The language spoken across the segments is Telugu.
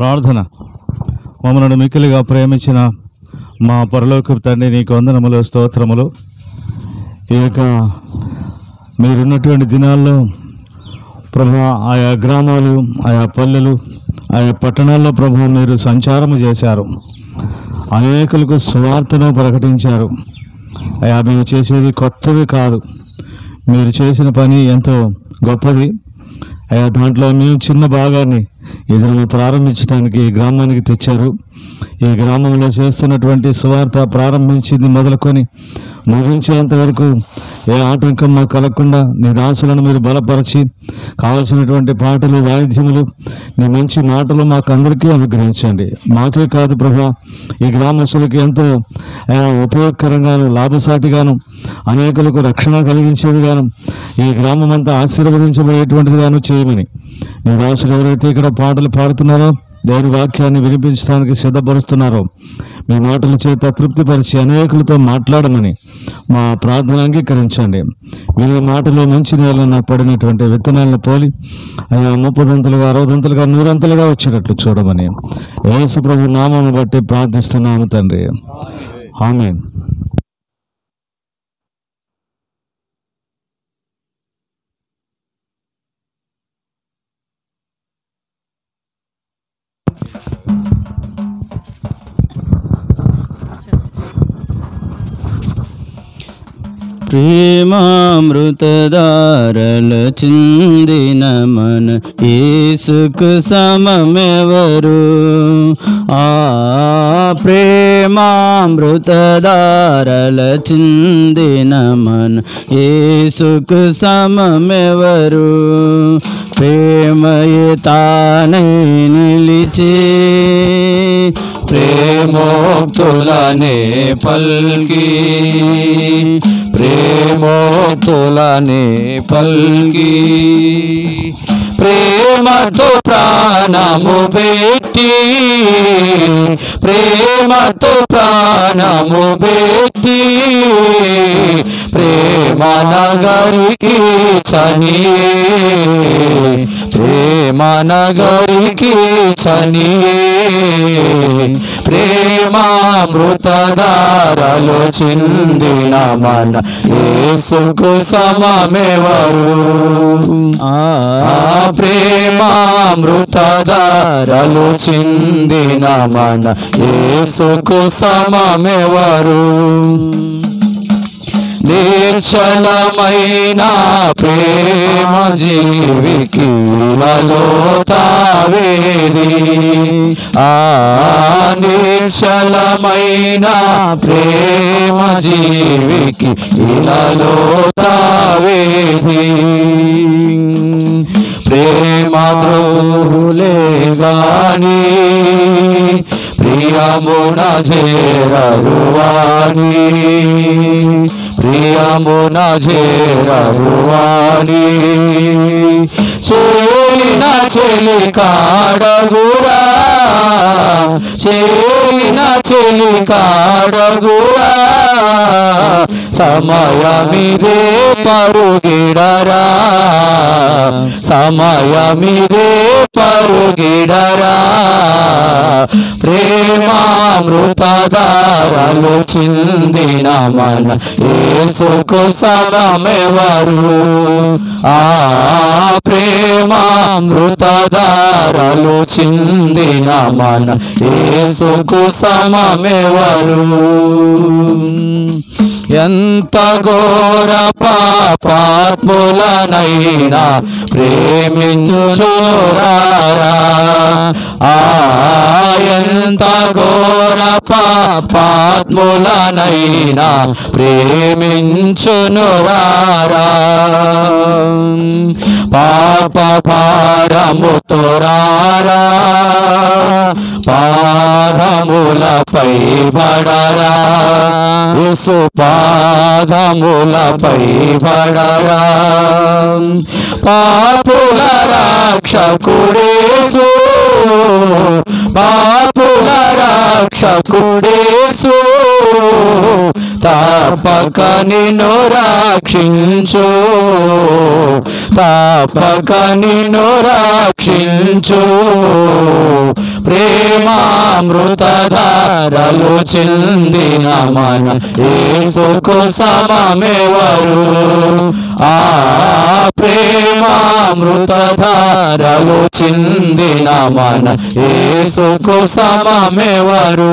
ప్రార్థన మమ్మల్ని మిక్కిలిగా ప్రేమించిన మా పరలోక తండ్రి నీకు వందనములు స్తోత్రములు ఈ యొక్క మీరున్నటువంటి దినాల్లో ప్రభా ఆయా గ్రామాలు ఆయా పల్లెలు ఆయా పట్టణాల్లో ప్రభు మీరు సంచారము చేశారు అనేకులకు స్వార్థను ప్రకటించారు అయా మేము చేసేది కొత్తది కాదు మీరు చేసిన పని ఎంతో గొప్పది అయా దాంట్లో మేము చిన్న భాగాన్ని ఏదైనా ప్రారంభించడానికి ఈ గ్రామానికి తెచ్చారు ఈ గ్రామంలో చేస్తున్నటువంటి సువార్త ప్రారంభించింది మొదలుకొని ముగించేంత వరకు ఏ ఆటంకం మాకు కలగకుండా నీ దాసులను మీరు బలపరిచి కావలసినటువంటి పాటలు వాయిద్యములు నీ మంచి మాటలు మాకు అందరికీ అనుగ్రహించండి మాకే కాదు ప్రభా ఈ గ్రామస్తులకి ఎంతో ఆ, ఉపయోగకరంగాను లాభసాటిగాను అనేకులకు రక్షణ కలిగించేదిగాను ఈ గ్రామం అంతా ఆశీర్వదించబడేటువంటిదిగాను చేయమని నీ దాసులు ఎవరైతే ఇక్కడ పాటలు పాడుతున్నారో దేవుని వాక్యాన్ని వినిపించడానికి సిద్ధపరుస్తున్నారో మీ మాటల చేత తృప్తిపరిచి అనేకులతో మాట్లాడమని మా ప్రార్థన అంగీకరించండి వీరి మాటలో మంచి నేలన పడినటువంటి విత్తనాలను పోలి అయ్యా ముప్పదంతులుగా అరవదంతులుగా నూరంతులుగా వచ్చేటట్లు చూడమని యేసు ప్రభు నామను బట్టి ప్రార్థిస్తున్నాము తండ్రి ఆమె ప్రేమామృతదారల చిందిన మన యేసుకు సమమెవరు ఆ ప్రేమామృతదారల చిందిన మన యేసుకు సమమెవరు ప్రేమయే తానై నిలిచే ప్రేమోక్తులనే పల్కి ప్రేమోక్తులనే పల్కి ప్రేమతో ప్రాణము పెట్టి ప్రేమతో ప్రాణము పెట్టి ప్రేమ నగరికి చనియే ప్రేమ నగరికి చనియే ప్రేమామృతదారలు చిందిన మన యేసుకు సమమెవరు ఆ ప్రేమామృతదారలు చిందిన మన యేసుకు సమమెవరు నిశ్చలమైన ప్రేమ జీవికి తావేది ఆ నిశ్చలమైన ప్రేమ జీవికి ఇలలో తావేది ప్రేమ ద్రోహులే గాని ప్రియమున చేరరువాని ప్రియమున చేరరువాని చేయిన చెలి కాడగురా చేయిన చెలి కాడగురా సమయమిదే పరుగిడరా సమయమిదే పరుగిడరా ప్రేమామృతదారలు చిందిన మన యేసుకు సమమెవరు ఆ ప్రేమామృతదారలు చిందిన మన యేసుకు సమమెవరు ఎంత ఘోర పాపాత్ములనైనా ప్రేమించురారా ఆ ఎంత ఘోర పాపాత్ములనైనా ప్రేమించునురారా పాప భారముతో రారా పాదములపై పడరా యేసు పాదములపై పడరా పాపుల రక్షకుడేసు పాపుల రక్షకుడేసు తప్పక నిన్ను రక్షించు తప్పక నిన్ను రక్షించు ప్రే ప్రేమామృతధారలు చిందిన మన యేసుకు సమమెవరు ఆ ప్రేమామృతధారలు చిందిన మన యేసుకు సమమెవరు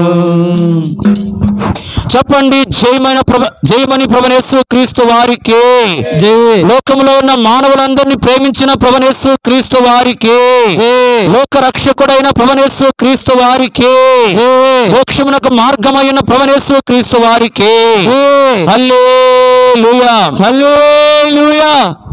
చెప్పండి జయమైన ప్రభ జయమని ప్రభనేసు క్రీస్తు వారికి లోకంలో ఉన్న మానవులందరినీ ప్రేమించిన ప్రభనేసు క్రీస్తు వారికి లోక రక్షకుడైన ప్రభనేసు క్రీస్తు వారికి మోక్షమునకు మార్గమైన ప్రభనేసు క్రీస్తు వారికి హల్లే లూయా హల్లే